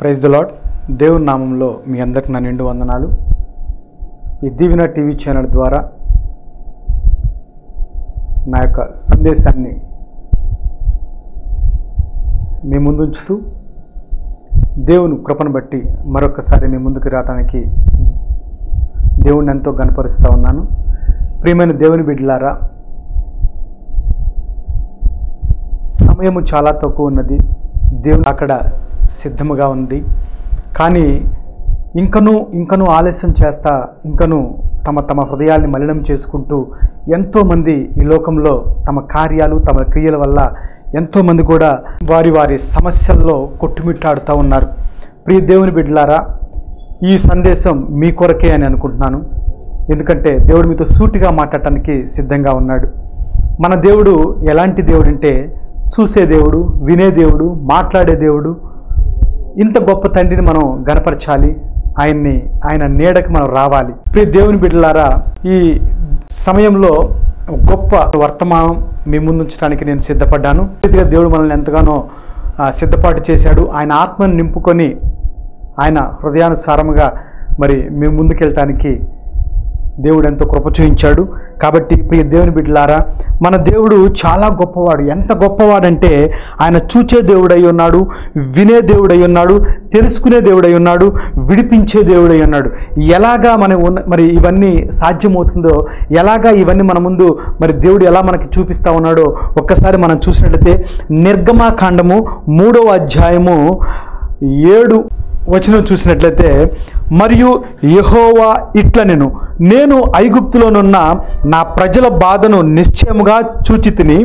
praise the lord దేవుని నామంలో మీ అందరికి నా నిండు వందనాలు ఈ దీవెన టీవీ ఛానల్ ద్వారా నా యొక్క సందేశాన్ని మీ ముందుంచుతూ దేవుని కృపను బట్టి మరొకసారి మీ ముందుకు రావడానికి దేవుణ్ణి ఎంతో గనపరుస్తూ ఉన్నాను ప్రియమైన దేవుని బిడ్డలారా సమయము చాలా తక్కువ ఉన్నది దేవుడు అక్కడ సిద్ధముగా ఉంది కానీ ఇంకను ఇంకను ఆలస్యం చేస్తా ఇంకను తమ తమ హృదయాల్ని మలినం చేసుకుంటూ ఎంతోమంది ఈ లోకంలో తమ కార్యాలు తమ క్రియల వల్ల ఎంతోమంది కూడా వారి వారి సమస్యల్లో కొట్టుమిట్టాడుతూ ఉన్నారు ప్రియ దేవుని బిడ్డలారా ఈ సందేశం మీ కొరకే అని అనుకుంటున్నాను ఎందుకంటే దేవుడు మీతో సూటిగా మాట్లాడటానికి సిద్ధంగా ఉన్నాడు మన దేవుడు ఎలాంటి దేవుడు అంటే చూసే దేవుడు వినే దేవుడు మాట్లాడే దేవుడు ఇంత గొప్ప తండ్రిని మనం గనపరచాలి ఆయన్ని ఆయన నీడకి మనం రావాలి ప్రియ దేవుని బిడ్డలారా ఈ సమయంలో గొప్ప వర్తమానం మీ ముందుంచడానికి నేను సిద్ధపడ్డాను రీతిగా దేవుడు మనల్ని ఎంతగానో ఆ, సిద్ధపాటు చేశాడు ఆయన ఆత్మను నింపుకొని ఆయన హృదయానుసారముగా మరి మేము ముందుకెళ్ళటానికి దేవుడు ఎంతో కృప చూపించాడు కాబట్టి ప్రియ దేవుని బిడ్డలారా మన దేవుడు చాలా గొప్పవాడు ఎంత గొప్పవాడంటే ఆయన చూచే దేవుడై ఉన్నాడు వినే దేవుడై ఉన్నాడు తెలుసుకునే దేవుడై ఉన్నాడు విడిపించే దేవుడై ఉన్నాడు ఎలాగా మన ఉన్న మరి ఇవన్నీ సాధ్యమవుతుందో ఎలాగా ఇవన్నీ మన ముందు మరి దేవుడు ఎలా మనకి చూపిస్తా ఉన్నాడో ఒక్కసారి మనం చూసినట్లయితే నిర్గమాకాండము మూడవ అధ్యాయము ఏడు వచనం చూసినట్లయితే మరియు యెహోవా ఇట్ల నేను నేను ఐగుప్తులోనున్న నా ప్రజల బాధను నిశ్చయముగా చూచి తిని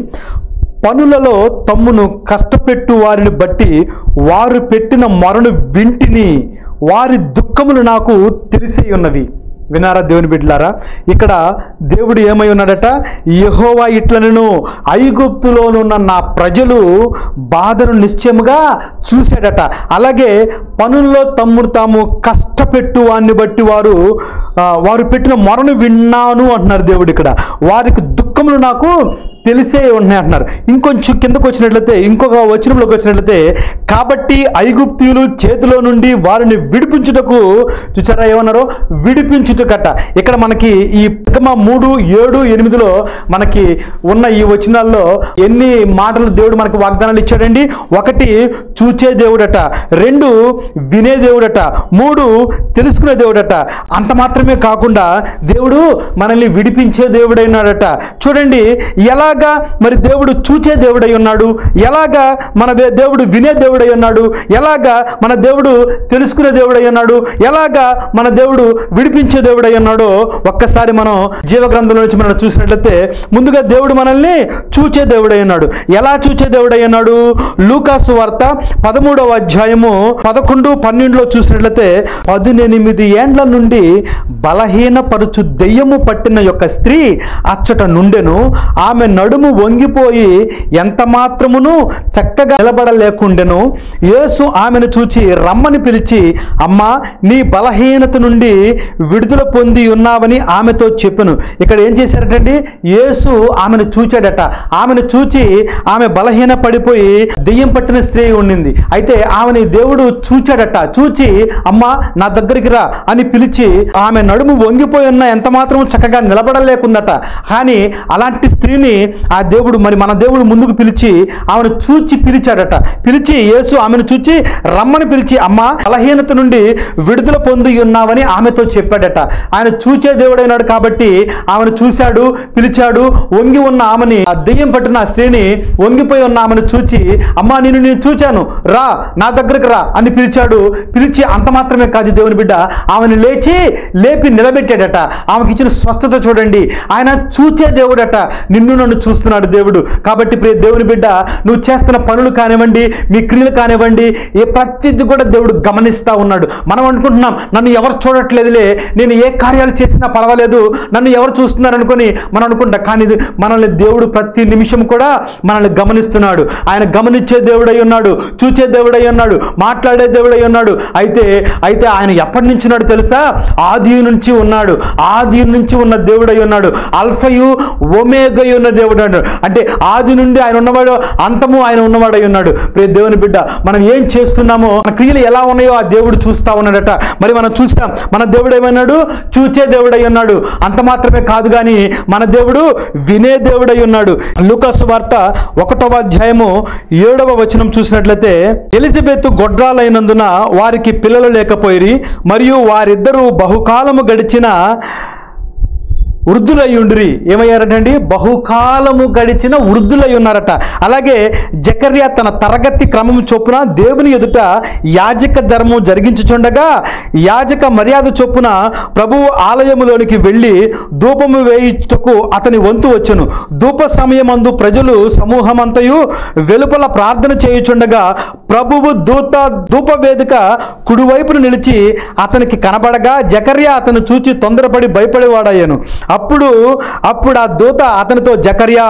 పనులలో తమ్మును కష్టపెట్టు వారిని బట్టి వారు పెట్టిన మొరను వింటిని వారి దుఃఖములు నాకు తెలిసి ఉన్నవి వినారా దేవుని బిడ్డలారా ఇక్కడ దేవుడు ఏమై ఉన్నాడట యెహోవా ఇట్లనను ఐగుప్తులోనున్న నా ప్రజలు బాధను నిశ్చయముగా చూశాడట అలాగే పనుల్లో తమ్ముడు తాము కష్టపెట్టు వారిని బట్టి వారు ఆ, వారు పెట్టిన మొరను విన్నాను అంటున్నారు దేవుడు ఇక్కడ వారికి దుఃఖములు నాకు తెలిసే ఉన్నాయి అంటున్నారు ఇంకొంచెం కిందకు వచ్చినట్లయితే ఇంకొక వచనంలోకి వచ్చినట్లయితే కాబట్టి ఐగుప్తీయులు చేతిలో నుండి వారిని విడిపించుటకు చూసారా ఏమన్నారో విడిపించుటకట ఇక్కడ మనకి ఈ ప్రథమ మూడు ఏడు ఎనిమిదిలో మనకి ఉన్న ఈ వచనాల్లో ఎన్ని మాటలు దేవుడు మనకి వాగ్దానాలు ఇచ్చాడండి ఒకటి చూచే దేవుడట రెండు వినే దేవుడట మూడు తెలుసుకునే దేవుడట అంత మాత్రమే కాకుండా దేవుడు మనల్ని విడిపించే దేవుడైనాడట చూడండి ఎలాగా మరి దేవుడు చూచే దేవుడై ఉన్నాడు ఎలాగా మన దే- దేవుడు వినే దేవుడై ఉన్నాడు ఎలాగా మన దేవుడు తెలుసుకునే దేవుడై ఉన్నాడు ఎలాగా మన దేవుడు విడిపించే దేవుడై ఉన్నాడో ఒక్కసారి మనం జీవగ్రంథంలో నుంచి మనం చూసినట్లయితే ముందుగా దేవుడు మనల్ని చూచే దేవుడై ఉన్నాడు ఎలా చూచే దేవుడై ఉన్నాడు లూకాసు వార్త పదమూడవ అధ్యాయము పదకొండు పన్నెండులో చూసినట్లయితే పదునెనిమిది ఏండ్ల నుండి బలహీనపరుచు దెయ్యము పట్టిన యొక్క స్త్రీ అచ్చట నుండెను ఆమె నడుము వంగిపోయి ఎంత మాత్రమును చక్కగా నిలబడలేకుండెను యేసు ఆమెను చూచి రమ్మని పిలిచి అమ్మా నీ బలహీనత నుండి విడుదల పొంది ఉన్నావని ఆమెతో చెప్పెను ఇక్కడ ఏం చేశారటండి యేసు ఆమెను చూచాడట ఆమెను చూచి ఆమె బలహీన పడిపోయి దెయ్యం పట్టిన స్త్రీ ఉండింది అయితే ఆమెని దేవుడు చూచాడట చూచి అమ్మా నా దగ్గరికి రా అని పిలిచి ఆమె నడుము వంగిపోయి ఉన్న ఎంత మాత్రం చక్కగా నిలబడలేకుందట కానీ అలాంటి స్త్రీని ఆ దేవుడు మరి మన దేవుడు ముందుకు పిలిచి ఆమెను చూచి పిలిచాడట పిలిచి యేసు ఆమెను చూచి రమ్మని పిలిచి అమ్మ బలహీనత నుండి విడుదల పొంది ఉన్నావని ఆమెతో చెప్పాడట ఆయన చూచే దేవుడైనాడు కాబట్టి ఆమెను చూశాడు పిలిచాడు వంగి ఉన్న ఆమెని ఆ దెయ్యం పట్టిన ఆ స్త్రీని వంగిపోయి ఉన్న ఆమెను చూచి అమ్మా నేను నేను చూచాను రా నా దగ్గరకు రా అని పిలిచాడు పిలిచి అంత మాత్రమే కాదు దేవుని బిడ్డ ఆమెను లేచి లేపి నిలబెట్టాడట ఆమెకి ఇచ్చిన స్వస్థత చూడండి ఆయన చూచే దేవుడట నిన్ను నన్ను చూస్తున్నాడు దేవుడు కాబట్టి ప్రియ దేవుని బిడ్డ నువ్వు చేస్తున్న పనులు కానివ్వండి మీ క్రియలు కానివ్వండి ఏ ప్రతిది కూడా దేవుడు గమనిస్తా ఉన్నాడు మనం అనుకుంటున్నాం నన్ను ఎవరు చూడట్లేదులే నేను ఏ కార్యాలు చేసినా పర్వాలేదు నన్ను ఎవరు చూస్తున్నారు అనుకొని మనం అనుకుంటాం కానీ ఇది మనల్ని దేవుడు ప్రతి నిమిషం కూడా మనల్ని గమనిస్తున్నాడు ఆయన గమనించే దేవుడై ఉన్నాడు చూచే దేవుడై ఉన్నాడు మాట్లాడే దేవుడై ఉన్నాడు అయితే అయితే ఆయన ఎప్పటి నుంచి ఉన్నాడు తెలుసా ఆది నుంచి ఉన్నాడు ఆది నుంచి ఉన్న దేవుడై ఉన్నాడు అల్ఫయు ఒమేగై ఉన్న దేవుడు అన్నాడు అంటే ఆది నుండి ఆయన ఉన్నవాడు అంతము ఆయన ఉన్నవాడై ఉన్నాడు ప్రియ దేవుని బిడ్డ మనం ఏం చేస్తున్నామో మన క్రియలు ఎలా ఉన్నాయో ఆ దేవుడు చూస్తా ఉన్నాడట మరి మనం చూస్తాం మన దేవుడు ఏమన్నాడు చూచే దేవుడై ఉన్నాడు అంత మాత్రమే కాదు కానీ మన దేవుడు వినే దేవుడై ఉన్నాడు లూకాసు వార్త ఒకటవ అధ్యాయము ఏడవ వచనం చూసినట్లయితే ఎలిజబెత్ గొడ్రాలైనందున వారికి పిల్లలు లేకపోయిరి మరియు వారిద్దరూ బహుకాలము గడిచిన వృద్ధులై ఉండిరి ఏమయ్యారటండి బహుకాలము గడిచిన వృద్ధులై ఉన్నారట అలాగే జకర్యా తన తరగతి క్రమం చొప్పున దేవుని ఎదుట యాజక ధర్మం జరిగించుచుండగా యాజక మర్యాద చొప్పున ప్రభువు ఆలయములోనికి వెళ్ళి ధూపము వేయుటకు అతని వంతు వచ్చును ధూప సమయమందు ప్రజలు సమూహమంతయు వెలుపల ప్రార్థన చేయుచుండగా ప్రభువు దూత ధూప వేదిక కుడివైపును నిలిచి అతనికి కనబడగా జకర్యా అతను చూచి తొందరపడి భయపడేవాడయ్యాను అప్పుడు అప్పుడు ఆ దూత అతనితో జకర్యా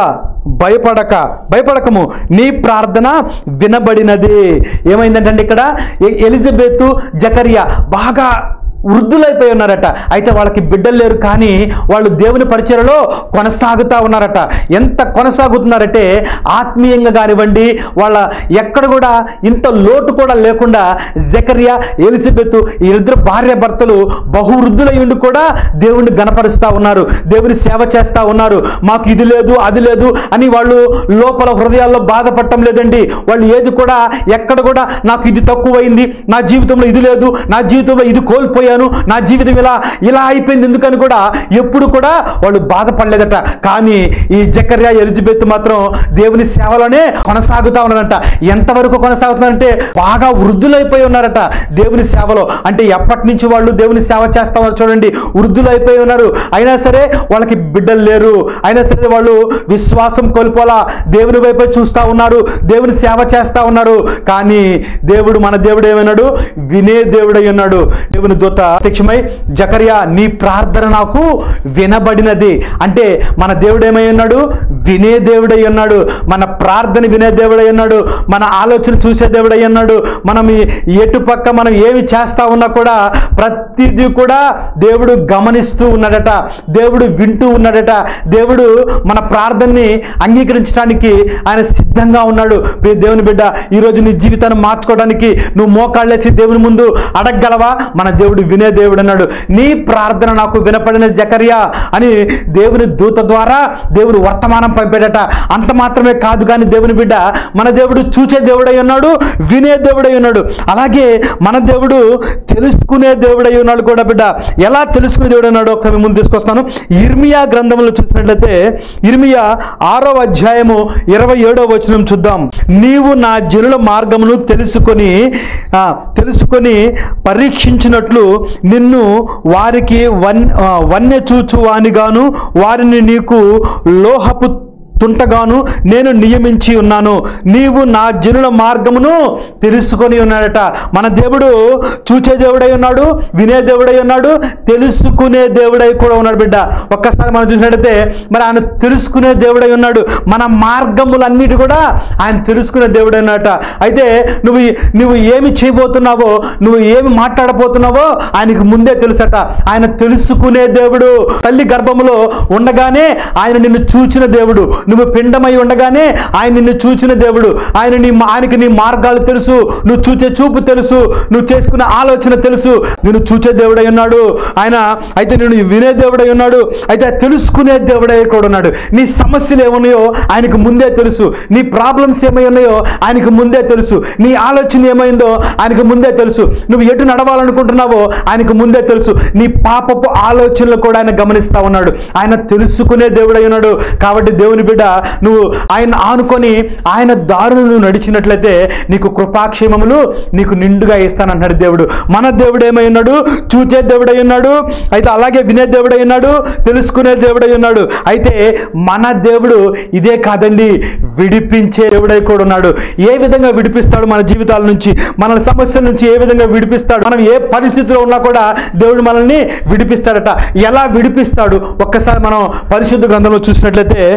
భయపడక భయపడకము నీ ప్రార్థన వినబడినది ఏమైందంటే ఇక్కడ ఎ- ఎలిజబెత్ జకర్యా బాగా వృద్ధులైపోయి ఉన్నారట అయితే వాళ్ళకి బిడ్డలు లేరు కానీ వాళ్ళు దేవుని పరిచయలో కొనసాగుతూ ఉన్నారట ఎంత కొనసాగుతున్నారంటే ఆత్మీయంగా కానివ్వండి వాళ్ళ ఎక్కడ కూడా ఇంత లోటు కూడా లేకుండా జకర్యా ఎలిజబెత్ ఈ ఇద్దరు భార్య భర్తలు బహువృద్ధులై ఉండి కూడా దేవుణ్ణి గణపరుస్తూ ఉన్నారు దేవుని సేవ చేస్తూ ఉన్నారు మాకు ఇది లేదు అది లేదు అని వాళ్ళు లోపల హృదయాల్లో బాధపడటం లేదండి వాళ్ళు ఏది కూడా ఎక్కడ కూడా నాకు ఇది తక్కువైంది నా జీవితంలో ఇది లేదు నా జీవితంలో ఇది కోల్పోయాను నా జీవితం ఇలా ఇలా అయిపోయింది ఎందుకని కూడా ఎప్పుడు కూడా వాళ్ళు బాధపడలేదట కానీ ఈ జకర్యా ఎలిజబెత్ మాత్రం దేవుని సేవలోనే కొనసాగుతా ఉన్నారంట ఎంతవరకు కొనసాగుతున్నారంటే బాగా వృద్ధులైపోయి ఉన్నారట దేవుని సేవలో అంటే ఎప్పటి నుంచి వాళ్ళు దేవుని సేవ చేస్తా ఉన్నారు చూడండి వృద్ధులైపోయి ఉన్నారు అయినా సరే వాళ్ళకి బిడ్డలు లేరు అయినా సరే వాళ్ళు విశ్వాసం కోల్పోలా దేవుని వైపే చూస్తా ఉన్నారు దేవుని సేవ చేస్తా ఉన్నారు కానీ దేవుడు మన దేవుడు ఏమన్నాడు వినే దేవుడై ఉన్నాడు దేవుని దూత ప్రత్యక్షమై జకర్యా నీ ప్రార్థన నాకు వినబడినది అంటే మన దేవుడు ఏమై ఉన్నాడు వినే దేవుడై ఉన్నాడు మన ప్రార్థన వినే దేవుడై ఉన్నాడు మన ఆలోచన చూసే దేవుడై ఉన్నాడు మనం ఈ ఎటు పక్క మనం ఏమి చేస్తా ఉన్నా కూడా ప్రతిదీ కూడా దేవుడు గమనిస్తూ ఉన్నాడట దేవుడు వింటూ ఉన్నాడట దేవుడు మన ప్రార్థనని అంగీకరించడానికి ఆయన సిద్ధంగా ఉన్నాడు ప్రియ దేవుని బిడ్డ ఈరోజు నీ జీవితాన్ని మార్చుకోవడానికి నువ్వు మోకాళ్ళేసి దేవుని ముందు అడగగలవా మన దేవుడు వినే దేవుడు అన్నాడు నీ ప్రార్థన నాకు వినపడిన జకర్యా అని దేవుని దూత ద్వారా దేవుడు వర్తమానం పంపాడట అంత మాత్రమే కాదు కానీ దేవుని బిడ్డ మన దేవుడు చూచే దేవుడై ఉన్నాడు వినే దేవుడై ఉన్నాడు అలాగే మన దేవుడు తెలుసుకునే దేవుడై ఉన్నాడు కూడా బిడ్డ ఎలా తెలుసుకునే దేవుడు అన్నాడు ఒక ముందు తీసుకొస్తాను ఇర్మియా గ్రంథంలో చూసినట్లయితే ఇర్మియా ఆరో అధ్యాయము ఇరవై ఏడో వచనం చూద్దాం నీవు నా జనుల మార్గమును తెలుసుకొని ఆ, తెలుసుకొని పరీక్షించినట్లు నిన్ను వారికి వన్ ఆ, వన్య చూచు వానిగాను వారిని నీకు లోహపు తుంటగాను నేను నియమించి ఉన్నాను నీవు నా జనుల మార్గమును తెలుసుకొని ఉన్నాడట మన దేవుడు చూచే దేవుడై ఉన్నాడు వినే దేవుడై ఉన్నాడు తెలుసుకునే దేవుడై కూడా ఉన్నాడు బిడ్డ ఒక్కసారి మనం చూసినట్టయితే మరి ఆయన తెలుసుకునే దేవుడై ఉన్నాడు మన మార్గములన్నిటి కూడా ఆయన తెలుసుకునే దేవుడై ఉన్నాడట అయితే నువ్వు నువ్వు ఏమి చేయబోతున్నావో నువ్వు ఏమి మాట్లాడబోతున్నావో ఆయనకు ముందే తెలుసట ఆయన తెలుసుకునే దేవుడు తల్లి గర్భములో ఉండగానే ఆయన నిన్ను చూచిన దేవుడు నువ్వు పిండమై ఉండగానే ఆయన నిన్ను చూచిన దేవుడు ఆయన నీ ఆయనకి నీ మార్గాలు తెలుసు నువ్వు చూచే చూపు తెలుసు నువ్వు చేసుకునే ఆలోచన తెలుసు నిన్ను చూచే దేవుడై ఉన్నాడు ఆయన అయితే నేను వినే దేవుడై ఉన్నాడు అయితే తెలుసుకునే దేవుడై కూడా ఉన్నాడు నీ సమస్యలు ఏమున్నాయో ఆయనకు ముందే తెలుసు నీ ప్రాబ్లమ్స్ ఏమై ఉన్నాయో ఆయనకు ముందే తెలుసు నీ ఆలోచన ఏమైందో ఆయనకు ముందే తెలుసు నువ్వు ఎటు నడవాలనుకుంటున్నావో ఆయనకు ముందే తెలుసు నీ పాపపు ఆలోచనలు కూడా ఆయన గమనిస్తా ఉన్నాడు ఆయన తెలుసుకునే దేవుడై ఉన్నాడు కాబట్టి దేవుని బిడ్డ నువ్వు ఆయన ఆనుకొని ఆయన దారును నువ్వు నడిచినట్లయితే నీకు కృపాక్షేమములు నీకు నిండుగా ఇస్తానంటున్నాడు దేవుడు మన దేవుడు ఏమై ఉన్నాడు చూచే దేవుడై ఉన్నాడు అయితే అలాగే వినే దేవుడై ఉన్నాడు తెలుసుకునే దేవుడై ఉన్నాడు అయితే మన దేవుడు ఇదే కాదండి విడిపించే దేవుడై కూడా ఉన్నాడు ఏ విధంగా విడిపిస్తాడు మన జీవితాల నుంచి మన సమస్యల నుంచి ఏ విధంగా విడిపిస్తాడు మనం ఏ పరిస్థితిలో ఉన్నా కూడా దేవుడు మనల్ని విడిపిస్తాడట ఎలా విడిపిస్తాడు ఒక్కసారి మనం పరిశుద్ధ గ్రంథంలో చూసినట్లయితే ఇర్మియా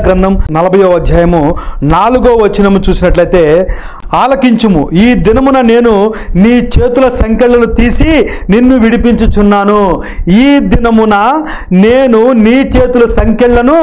గ్రంథం నలభయో అధ్యాయము నాలుగో వచనము చూసినట్లయితే ఆలకించుము ఈ దినమున నేను నీ చేతుల సంఖ్యలను తీసి నిన్ను విడిపించుచున్నాను ఈ దినమున నేను నీ చేతుల సంఖ్యలను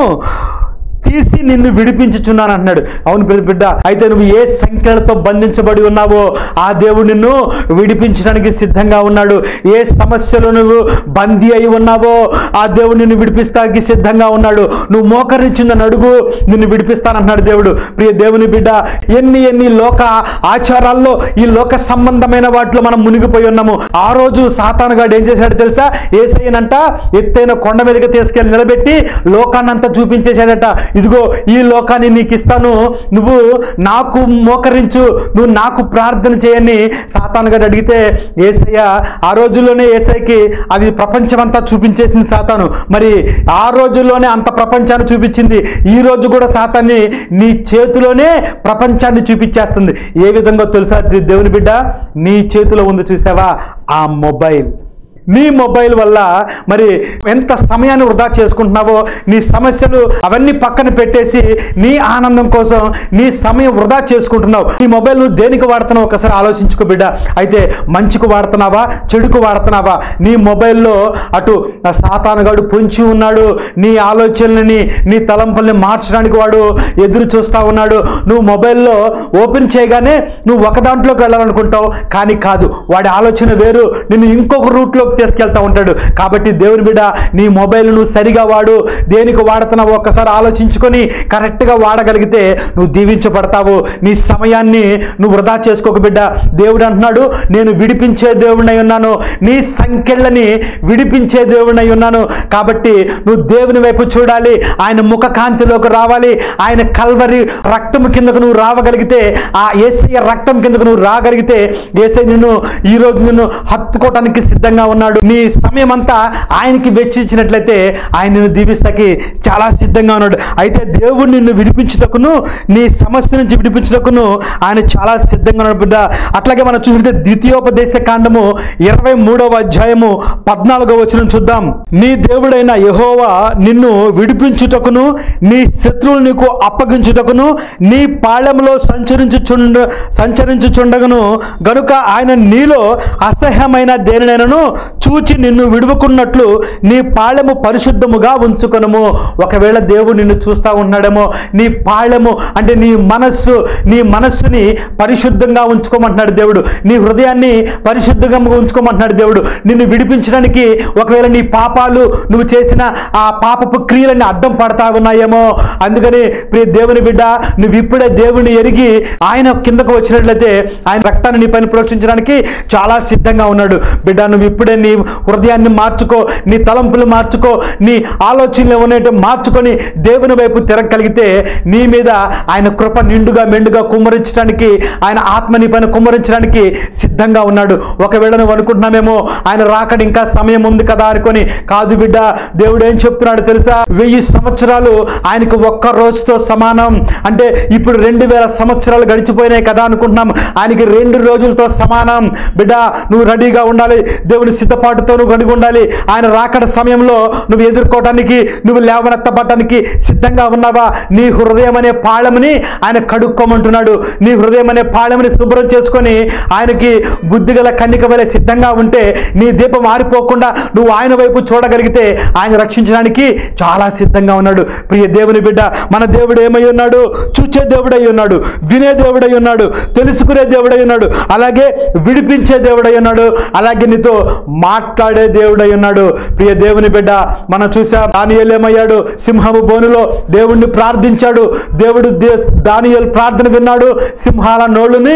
తీసి నిన్ను విడిపించుచున్నాను అంటున్నాడు అవును బిడ్డ బిడ్డ అయితే నువ్వు ఏ సంఖ్యలతో బంధించబడి ఉన్నావో ఆ దేవుడు నిన్ను విడిపించడానికి సిద్ధంగా ఉన్నాడు ఏ సమస్యలో నువ్వు బందీ అయి ఉన్నావో ఆ దేవుడు నిన్ను విడిపిస్తానికి సిద్ధంగా ఉన్నాడు నువ్వు మోకరించిందని అడుగు నిన్ను విడిపిస్తానంటున్నాడు దేవుడు ప్రియ దేవుని బిడ్డ ఎన్ని ఎన్ని లోక ఆచారాల్లో ఈ లోక సంబంధమైన వాటిలో మనం మునిగిపోయి ఉన్నాము ఆ రోజు సాతానుగాడు ఏం చేశాడు తెలుసా ఏసయ్యనంట ఎత్తైన కొండ మీదకి తీసుకెళ్ళి నిలబెట్టి లోకాన్నంతా చూపించేశాడట ఇదిగో ఈ లోకాన్ని నీకు ఇస్తాను నువ్వు నాకు మోకరించు నువ్వు నాకు ప్రార్థన చేయని సాతానుగాడు అడిగితే ఏసయ్య ఆ రోజుల్లోనే ఏసైకి అది ప్రపంచమంతా చూపించేసింది సాతాను మరి ఆ రోజుల్లోనే అంత ప్రపంచాన్ని చూపించింది ఈ రోజు కూడా సాతాన్ని నీ చేతిలోనే ప్రపంచాన్ని చూపించేస్తుంది ఏ విధంగా తెలుసా దేవుని బిడ్డ నీ చేతిలో ఉంది చూసావా ఆ మొబైల్ నీ మొబైల్ వల్ల మరి ఎంత సమయాన్ని వృధా చేసుకుంటున్నావో నీ సమస్యలు అవన్నీ పక్కన పెట్టేసి నీ ఆనందం కోసం నీ సమయం వృధా చేసుకుంటున్నావు నీ మొబైల్ నువ్వు దేనికి వాడుతున్నావు ఒకసారి ఆలోచించుకో బిడ్డ అయితే మంచికి వాడుతున్నావా చెడుకు వాడుతున్నావా నీ మొబైల్లో అటు ఆ సాతానుగాడు పొంచి ఉన్నాడు నీ ఆలోచనలని నీ తలంపుల్ని మార్చడానికి వాడు ఎదురు చూస్తా ఉన్నాడు నువ్వు మొబైల్లో ఓపెన్ చేయగానే నువ్వు ఒక దాంట్లోకి వెళ్ళాలనుకుంటావు కానీ కాదు వాడి ఆలోచన వేరు నిన్ను ఇంకొక రూట్లోకి తీసుకెళ్తా ఉంటాడు కాబట్టి దేవుని బిడ్డ నీ మొబైల్ నువ్వు సరిగా వాడు దేనికి వాడుతున్నావో ఒక్కసారి ఆలోచించుకొని కరెక్ట్గా వాడగలిగితే నువ్వు దీవించబడతావు నీ సమయాన్ని నువ్వు వృధా చేసుకోక బిడ్డ దేవుడు అంటున్నాడు నేను విడిపించే దేవుడినై ఉన్నాను నీ సంఖ్యలని విడిపించే దేవుడినై ఉన్నాను కాబట్టి నువ్వు దేవుని వైపు చూడాలి ఆయన ముఖ కాంతిలోకి రావాలి ఆయన కల్వరి రక్తం కిందకు నువ్వు రావగలిగితే ఆ ఏసయ్య రక్తం కిందకు నువ్వు రాగలిగితే ఏసై నిన్ను ఈ రోజు నిన్ను హత్తుకోవటానికి సిద్ధంగా ఉన్నాడు నీ సమయం అంతా ఆయనకి వెచ్చించినట్లయితే ఆయన నిన్ను దీవిస్తాకి చాలా సిద్ధంగా ఉన్నాడు అయితే దేవుడు నిన్ను విడిపించుటకును నీ సమస్య నుంచి విడిపించుటకును ఆయన చాలా సిద్ధంగా ఉన్నాడు బిడ్డ అట్లాగే మనం చూసినట్టే ద్వితీయోపదేశ కాండము ఇరవై మూడవ అధ్యాయము పద్నాలుగో వచనం చూద్దాం నీ దేవుడైన యహోవా నిన్ను విడిపించుటకును నీ శత్రువులు నీకు అప్పగించుటకును నీ పాళెంలో సంచరించుచుండ సంచరించుచుండగను గనుక ఆయన నీలో అసహ్యమైన దేనినైనను చూచి నిన్ను విడువకున్నట్లు నీ పాళెము పరిశుద్ధముగా ఉంచుకొనుము ఒకవేళ దేవుడు నిన్ను చూస్తా ఉన్నాడేమో నీ పాళెము అంటే నీ మనస్సు నీ మనస్సుని పరిశుద్ధంగా ఉంచుకోమంటున్నాడు దేవుడు నీ హృదయాన్ని పరిశుద్ధంగా ఉంచుకోమంటున్నాడు దేవుడు నిన్ను విడిపించడానికి ఒకవేళ నీ పాపాలు నువ్వు చేసిన ఆ పాపపు క్రియలన్నీ అడ్డం పడతా ఉన్నాయేమో అందుకని ప్రియ దేవుని బిడ్డ నువ్వు ఇప్పుడే దేవుని ఎరిగి ఆయన కిందకు వచ్చినట్లయితే ఆయన రక్తాన్ని నీ పని ప్రోక్షించడానికి చాలా సిద్ధంగా ఉన్నాడు బిడ్డ నువ్వు ఇప్పుడే నీ హృదయాన్ని మార్చుకో నీ తలంపులు మార్చుకో నీ ఆలోచనలు ఏమన్నట్టు మార్చుకొని దేవుని వైపు తిరగలిగితే నీ మీద ఆయన కృప నిండుగా మెండుగా కుమ్మరించడానికి ఆయన ఆత్మ నీ పైన కుమ్మరించడానికి సిద్ధంగా ఉన్నాడు ఒకవేళ నువ్వు అనుకుంటున్నామేమో ఆయన రాకడ ఇంకా సమయం ఉంది కదా అనుకొని కాదు బిడ్డ దేవుడు ఏం చెప్తున్నాడు తెలుసా వెయ్యి సంవత్సరాలు ఆయనకు ఒక్క రోజుతో సమానం అంటే ఇప్పుడు రెండు వేల సంవత్సరాలు గడిచిపోయినాయి కదా అనుకుంటున్నాం ఆయనకి రెండు రోజులతో సమానం బిడ్డ నువ్వు రెడీగా ఉండాలి దేవుని సిద్ధపాటుతో నువ్వు గడిగి ఉండాలి ఆయన రాకడ సమయంలో నువ్వు ఎదుర్కోవడానికి నువ్వు లేవనెత్తబడటానికి సిద్ధంగా ఉన్నావా నీ హృదయం అనే పాళముని ఆయన కడుక్కోమంటున్నాడు నీ హృదయం అనే పాళముని శుభ్రం చేసుకొని ఆయనకి బుద్ధిగల కన్నిక వలె సిద్ధంగా ఉంటే నీ దీపం ఆరిపోకుండా నువ్వు ఆయన వైపు చూడగలిగితే ఆయన రక్షించడానికి చాలా సిద్ధంగా ఉన్నాడు ప్రియ దేవుని బిడ్డ మన దేవుడు ఏమై ఉన్నాడు చూచే దేవుడై ఉన్నాడు వినే దేవుడై ఉన్నాడు తెలుసుకునే దేవుడై ఉన్నాడు అలాగే విడిపించే దేవుడై ఉన్నాడు అలాగే నీతో మాట్లాడే దేవుడై ఉన్నాడు ప్రియ దేవుని బిడ్డ మనం చూసాం దానియేలు ఏమయ్యాడు సింహము బోనులో దేవుణ్ణి ప్రార్థించాడు దేవుడు దే- దానియేలు ప్రార్థన విన్నాడు సింహాల నోళ్ళుని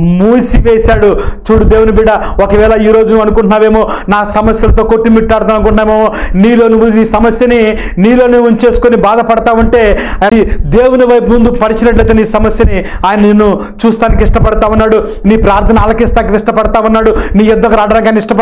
మూసివేశాడు చూడు దేవుని బిడ్డ ఒకవేళ ఈ రోజు నువ్వు అనుకుంటున్నావేమో నా సమస్యలతో కొట్టిమిట్టాడుతాను అనుకుంటున్నామేమో నీలో నువ్వు ఈ సమస్యని నీలోనే ఉంచేసుకొని బాధపడతా ఉంటే అది దేవుని వైపు ముందు పరిచినట్లయితే నీ సమస్యని ఆయన నిన్ను చూస్తానికి ఇష్టపడతా ఉన్నాడు నీ ప్రార్థన ఆలకిస్తానికి ఇష్టపడతా ఉన్నాడు నీ యుద్ధకు రావడానికి ఆయన ఇష్టపడతా ఉన్నాడు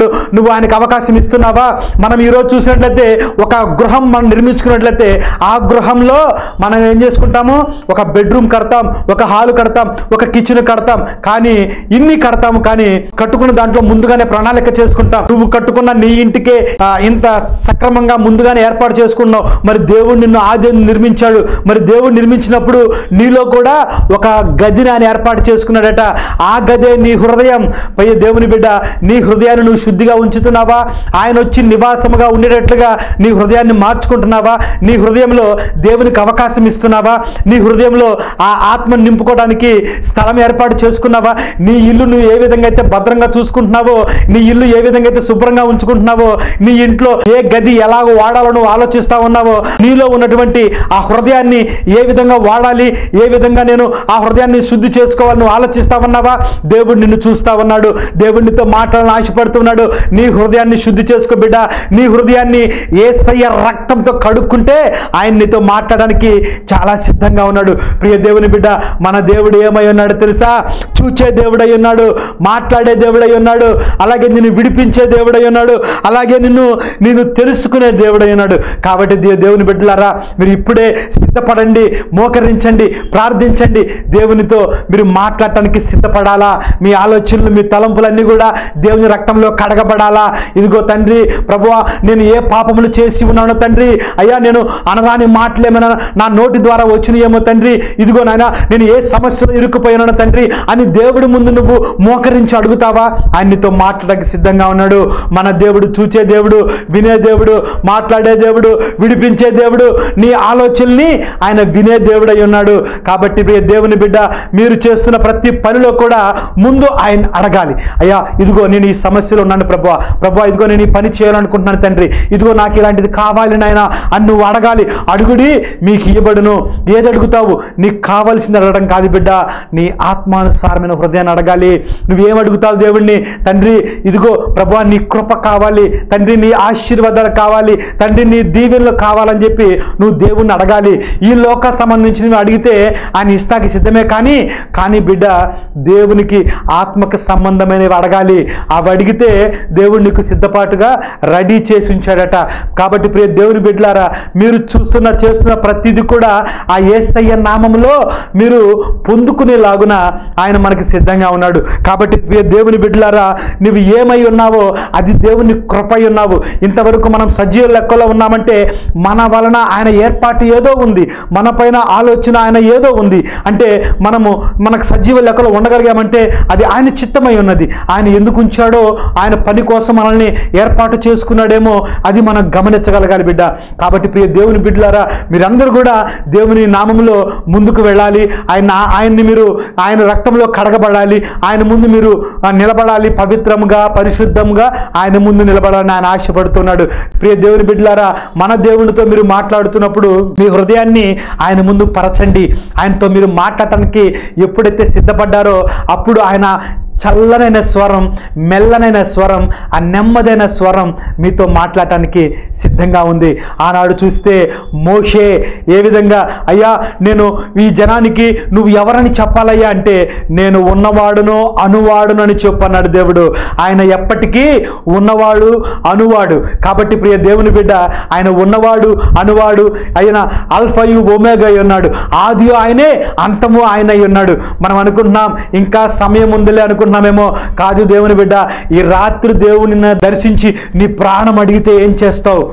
ఉన్నాడు నువ్వు ఆయనకు అవకాశం ఇస్తున్నావా మనం ఈరోజు చూసినట్లయితే ఒక గృహం మనం నిర్మించుకున్నట్లయితే ఆ గృహంలో మనం ఏం చేసుకుంటాము ఒక బెడ్రూమ్ కడతాం ఒక హాల్ కడతాం ఒక కిచెన్ కడతాం కానీ ఇన్ని కడతాము కానీ కట్టుకున్న దాంట్లో ముందుగానే ప్రణాళిక చేసుకుంటాం నువ్వు కట్టుకున్న నీ ఇంటికే ఆ, ఇంత సక్రమంగా ముందుగానే ఏర్పాటు చేసుకున్నావు మరి దేవుడు నిన్ను ఆది నిర్మించాడు మరి దేవుడు నిర్మించినప్పుడు నీలో కూడా ఒక గదిని ఆయన ఏర్పాటు చేసుకున్నాడట ఆ గదే నీ హృదయం పయ్య దేవుని బిడ్డ నీ హృదయాన్ని నువ్వు శుద్ధిగా ఉంచుతున్నావా ఆయన వచ్చి నివాసముగా ఉండేటట్లుగా నీ హృదయాన్ని మార్చుకుంటున్నావా నీ హృదయంలో దేవునికి అవకాశం ఇస్తున్నావా నీ హృదయంలో ఆ ఆత్మను నింపుకోవడానికి స్థలం ఏర్పాటు చేసుకున్నావా నీ ఇల్లు నువ్వు ఏ విధంగా అయితే భద్రంగా చూసుకుంటున్నావో నీ ఇల్లు ఏ విధంగా అయితే శుభ్రంగా ఉంచుకుంటున్నావో నీ ఇంట్లో ఏ గది ఎలాగో వాడాలో నువ్వు ఆలోచిస్తా ఉన్నావో నీలో ఉన్నటువంటి ఆ హృదయాన్ని ఏ విధంగా వాడాలి ఏ విధంగా నేను ఆ హృదయాన్ని శుద్ధి చేసుకోవాలి నువ్వు ఆలోచిస్తా ఉన్నావా దేవుడు నిన్ను చూస్తా ఉన్నాడు దేవుడు నీతో మాట్లాడాలని ఆశపడుతున్నాడు నీ హృదయాన్ని శుద్ధి చేసుకో బిడ్డ నీ హృదయాన్ని ఏసయ్య రక్తంతో కడుక్కుంటే ఆయన నీతో మాట్లాడడానికి చాలా సిద్ధంగా ఉన్నాడు ప్రియ దేవుని బిడ్డ మన దేవుడు ఏమై ఉన్నాడు తెలుసా చూచే దేవుడై ఉన్నాడు మాట్లాడే దేవుడై ఉన్నాడు అలాగే నిన్ను విడిపించే దేవుడై ఉన్నాడు అలాగే నిన్ను నేను తెలుసుకునే దేవుడై ఉన్నాడు కాబట్టి దే- దేవుని బిడ్డలారా మీరు ఇప్పుడే సిద్ధపడండి మోకరించండి ప్రార్థించండి దేవునితో మీరు మాట్లాడటానికి సిద్ధపడాలా మీ ఆలోచనలు మీ తలంపులన్నీ కూడా దేవుని రక్తంలో కడగబడాలా ఇదిగో తండ్రి ప్రభువా నేను ఏ పాపములు చేసి ఉన్నానో తండ్రి అయ్యా నేను అనరాని మాటలేమైనా నా నోటి ద్వారా వచ్చినాయేమో తండ్రి ఇదిగో నాయన నేను ఏ సమస్యలో ఇరుక్కుపోయినానో తండ్రి అని దేవుడి ముందు నువ్వు మోకరించి అడుగుతావా ఆయనతో మాట్లాడడానికి సిద్ధంగా ఉన్నాడు మన దేవుడు చూచే దేవుడు వినే దేవుడు మాట్లాడే దేవుడు విడిపించే దేవుడు నీ ఆలోచనల్ని ఆయన వినే దేవుడై ఉన్నాడు కాబట్టి ప్రియ దేవుని బిడ్డ మీరు చేస్తున్న ప్రతి పనిలో కూడా ముందు ఆయన అడగాలి అయ్యా ఇదిగో నేను ఈ సమస్యలో ఉన్నాను ప్రభా ప్రభా ఇదిగో నేను ఈ పని చేయాలనుకుంటున్నాను తండ్రి ఇదిగో నాకు ఇలాంటిది కావాలి నాయన అని నువ్వు అడగాలి అడుగుడి మీకు ఇవ్వబడును ఏది అడుగుతావు నీకు కావాల్సింది అడగడం కాదు బిడ్డ నీ ఆత్మానుసారమైన హృదయాన్ని అడగాలి నువ్వేం అడుగుతావు దేవుడిని తండ్రి ఇదిగో ప్రభా నీ కృప కావాలి తండ్రి నీ ఆశీర్వాదాలు కావాలి తండ్రి నీ దీవెనలు కావాలని చెప్పి నువ్వు దేవుణ్ణి అడగాలి ఈ లోక సంబంధించి నువ్వు అడిగితే ఆయన ఇస్తాకి సిద్ధమే కానీ కానీ బిడ్డ దేవునికి ఆత్మకు సంబంధమైనవి అడగాలి అవి అడిగితే దేవుడు నీకు సిద్ధపాటుగా రెడీ చేసి ఉంచాడట కాబట్టి ప్రియ దేవుని బిడ్డలారా మీరు చూస్తున్న చేస్తున్న ప్రతిదీ కూడా ఆ ఏసయ్య నామంలో మీరు పొందుకునేలాగున ఆయన మనకి సిద్ధంగా ఉన్నాడు కాబట్టి ప్రియ దేవుని బిడ్డలారా నువ్వు ఏమై ఉన్నావో అది దేవుని కృపై ఉన్నావు ఇంతవరకు మనం సజీవ లెక్కలో ఉన్నామంటే మన వలన ఆయన ఏర్పాటు ఏదో ఉంది మన పైన ఆలోచన ఆయన ఏదో ఉంది అంటే మనము మనకు సజీవ లెక్కలో ఉండగలిగామంటే అది ఆయన చిత్తమై ఉన్నది ఆయన ఎందుకు ఉంచాడో ఆయన పని కోసం మనల్ని ఏర్పాటు చేసుకున్నాడేమో అది మనం గమనించగలగాలి బిడ్డ కాబట్టి ప్రియ దేవుని బిడ్డలారా మీరందరూ కూడా దేవుని నామంలో ముందుకు వెళ్ళాలి ఆయన ఆయన్ని మీరు ఆయన రక్తంలో కడగబడాలి ఆయన ముందు మీరు ఆ, నిలబడాలి పవిత్రంగా పరిశుద్ధంగా ఆయన ముందు నిలబడాలని ఆయన ఆశపడుతున్నాడు ప్రియ దేవుని బిడ్డలారా మన దేవునితో మీరు మాట్లాడుతున్నప్పుడు మీ హృదయాన్ని ఆయన ముందు పరచండి ఆయనతో మీరు మాట్లాడటానికి ఎప్పుడైతే సిద్ధపడ్డారో అప్పుడు ఆయన చల్లనైన స్వరం మెల్లనైన స్వరం ఆ నెమ్మదైన స్వరం మీతో మాట్లాడటానికి సిద్ధంగా ఉంది ఆనాడు చూస్తే మోషే ఏ విధంగా అయ్యా నేను ఈ జనానికి నువ్వు ఎవరని చెప్పాలయ్యా అంటే నేను ఉన్నవాడును అనువాడును అని చెప్పన్నాడు దేవుడు ఆయన ఎప్పటికీ ఉన్నవాడు అనువాడు కాబట్టి ప్రియ దేవుని బిడ్డ ఆయన ఉన్నవాడు అనువాడు ఆయన అల్ఫయు ఒమేగా అయి ఉన్నాడు ఆది ఆయనే అంతము ఆయన అయి ఉన్నాడు మనం అనుకుంటున్నాం ఇంకా సమయం ఉందిలే అనుకుంటున్నామేమో కాదు దేవుని బిడ్డ ఈ రాత్రి దేవుని దర్శించి నీ ప్రాణం అడిగితే ఏం చేస్తావు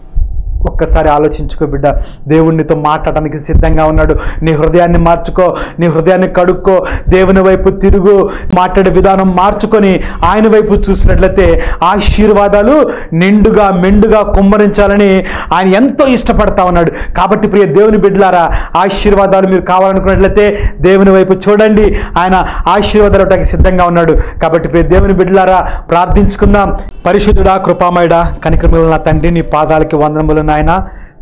ఒక్కసారి ఆలోచించుకో బిడ్డ దేవునితో మాట్లాడడానికి సిద్ధంగా ఉన్నాడు నీ హృదయాన్ని మార్చుకో నీ హృదయాన్ని కడుక్కో దేవుని వైపు తిరుగు మాట్లాడే విధానం మార్చుకొని ఆయన వైపు చూసినట్లయితే ఆశీర్వాదాలు నిండుగా మెండుగా కుమ్మరించాలని ఆయన ఎంతో ఇష్టపడతా ఉన్నాడు కాబట్టి ప్రియ దేవుని బిడ్డలారా ఆశీర్వాదాలు మీరు కావాలనుకున్నట్లయితే దేవుని వైపు చూడండి ఆయన ఆశీర్వాదాలు ఇవ్వడానికి సిద్ధంగా ఉన్నాడు కాబట్టి ప్రియ దేవుని బిడ్డలారా ప్రార్థించుకుందాం పరిశుద్ధుడా కృపామయుడా కనికరముల నా తండ్రి నీ పాదాలకి వందనములు నాయన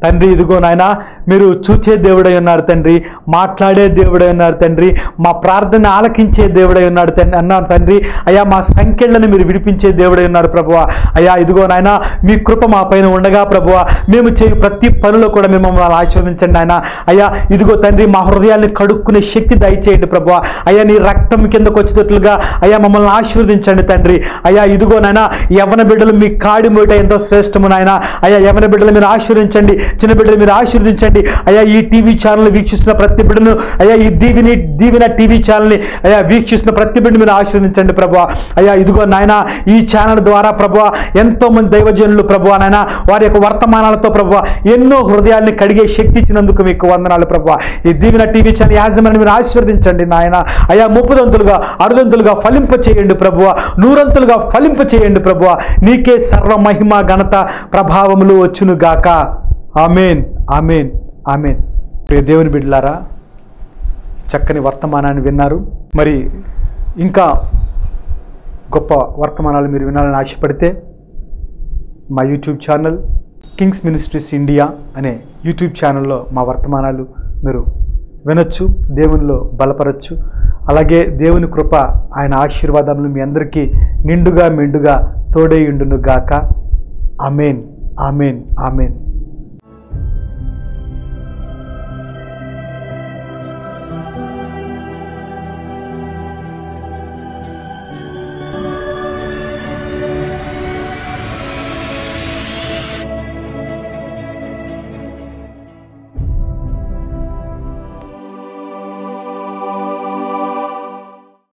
తండ్రి ఇదిగో నాయన మీరు చూచే దేవుడై ఉన్నారు తండ్రి మాట్లాడే దేవుడై ఉన్నారు తండ్రి మా ప్రార్థన ఆలకించే దేవుడై ఉన్నాడు తండ్రి అన్నారు తండ్రి అయ్యా మా సంఖ్యలను మీరు విడిపించే దేవుడై ఉన్నారు ప్రభువ అయ్యా ఇదిగో నాయన మీ కృప మా పైన ఉండగా ప్రభువ మేము చేయు ప్రతి పనిలో కూడా మేము మమ్మల్ని ఆశీర్వదించండి నాయన అయ్యా ఇదిగో తండ్రి మా హృదయాల్ని కడుక్కునే శక్తి దయచేయండి ప్రభువ అయ్యా నీ రక్తం కిందకు వచ్చేటట్లుగా అయ్యా మమ్మల్ని ఆశీర్వదించండి తండ్రి అయ్యా ఇదిగో నాయన యవన బిడ్డలు మీ కాడి మూట ఎంతో శ్రేష్టము నాయన అయ్యా యవన బిడ్డలు మీరు ఆశీర్వదించండి చిన్న బిడ్డలు మీరు ఆశీర్వదించండి అయ్యా ఈ టీవీ ఛానల్ వీక్షిస్తున్న ప్రతి బిడ్డను అయ్యా ఈ దీవిని దీవిన టీవీ ఛానల్ని అయ్యా వీక్షిస్తున్న ప్రతి బిడ్డను మీరు ఆశీర్వదించండి ప్రభు అయ్యా ఇదిగో నాయన ఈ ఛానల్ ద్వారా ప్రభు ఎంతో మంది దైవజనులు ప్రభు నాయన వారి యొక్క వర్తమానాలతో ప్రభు ఎన్నో హృదయాల్ని కడిగే శక్తి ఇచ్చినందుకు మీకు వందనాలు ప్రభు ఈ దీవిన టీవీ ఛానల్ యాజమాన్ని మీరు ఆశీర్వదించండి నాయన అయ్యా ముప్పుదంతులుగా అరుదంతులుగా ఫలింప చేయండి ప్రభువ నూరంతులుగా ఫలింప చేయండి ప్రభువ నీకే సర్వ మహిమ ఘనత ప్రభావములు వచ్చును గాక ఆమెన్ ఆమెన్ ఆమెన్ ప్రియ దేవుని బిడ్డలారా చక్కని వర్తమానాన్ని విన్నారు మరి ఇంకా గొప్ప వర్తమానాలు మీరు వినాలని ఆశపడితే మా YouTube channel Kings Ministries India అనే యూట్యూబ్ ఛానల్లో మా వర్తమానాలు మీరు వినొచ్చు దేవునిలో బలపరచు అలాగే దేవుని కృప ఆయన ఆశీర్వాదములు మీ అందరికీ నిండుగా మెండుగా తోడేయుండును గాక ఆమెన్ ఆమెన్ ఆమెన్